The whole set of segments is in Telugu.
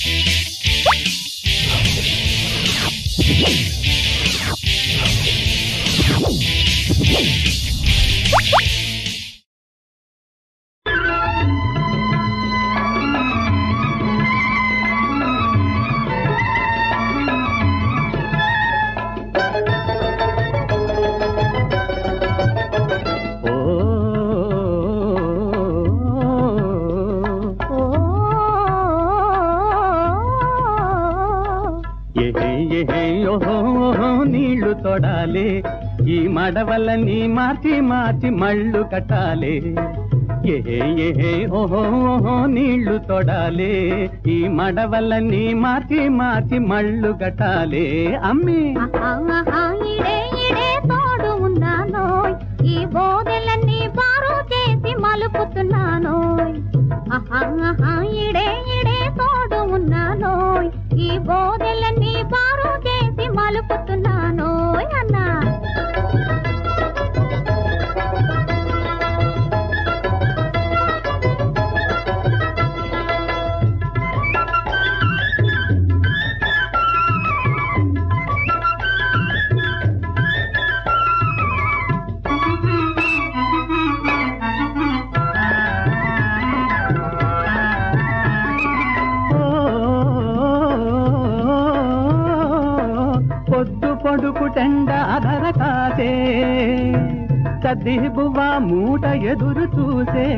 ఓ ఎహే ఎహే ఓహో ఓహో నీళ్లు తొడాలి ఈ మడవలని మార్చి మార్చి మళ్ళు కట్టాలి ఎహే ఎహే ఓహో ఓహో నీళ్లు తొడాలి ఈ మడవలని మార్చి మార్చి మళ్ళు కట్టాలి అమ్మి ఆహా, ఇడే ఇడే తోడు ఉన్నానోయ్ ఈ బోదెలన్నీ బారు చేసి మలుపుతున్నానోయ్ ఆహా, ఆహా, ఇడే ఇడే తోడు ఉన్నానోయ్ ఈ బోదెలన్నీ బారు చేసి మలుపుతున్నానోయ్ అన్నా ఓ, పొద్దు పొడుపు టెండ అధర కాసే సద్ది బువ్వ మూట ఎదురు చూసే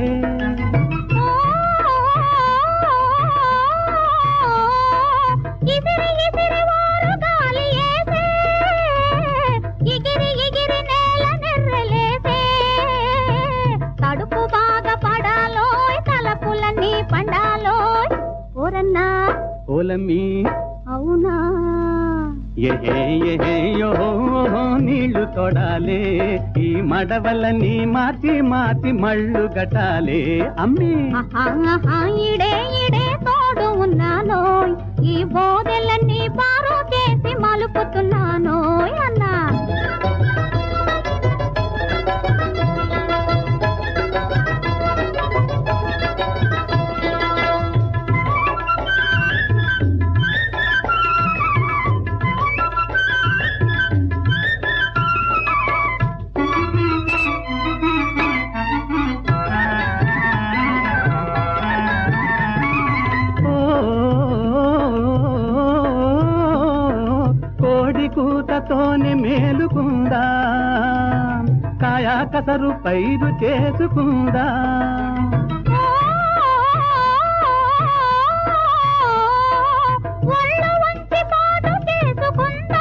ఇసిరి ఇసిరి వారు గాలి ఏసే ఇగిరి ఇగిరి నేల నెర్రలేసే తడుపు బాగా పడాలోయ్ తలపులన్నీ పండాలోయ్ ఓరన్నా ఓలమ్మి అవునా ఎహే ఎహే యో నీళ్లు తొడాలే ఈ మడవలని మార్చి మార్చి మళ్ళు గటాలే అమ్మి ఆహా, ఆహా, ఇడే ఇడే తోడు ఉన్నానోయ్ ఈ బోదెలన్నీ బారు చేసి మలుపుతున్నానోయ్ అన్నా ఓ, కోడి కూతతోనే మేలుకుందా కాయా కసరు పైరు చేసుకుందా ఒళ్ళు వంచి పాటు చేసుకుందాం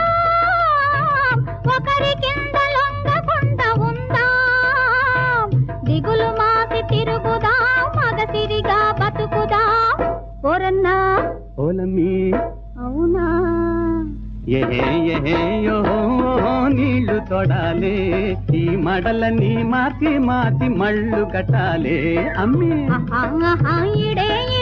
ఒకరి కింద లొంగకుండా ఉందాం దిగులు మాసి తిరుగుదాం మగసిరిగా బతుకుదాం ఓరన్నా ఓలమ్మి అవునా ఎహే ఎహే యో నీళ్లు తొడాలే ఈ మడలని మార్చి మార్చి మళ్ళు కట్టాలే అమ్మి ఆహా, ఆహా, ఇడే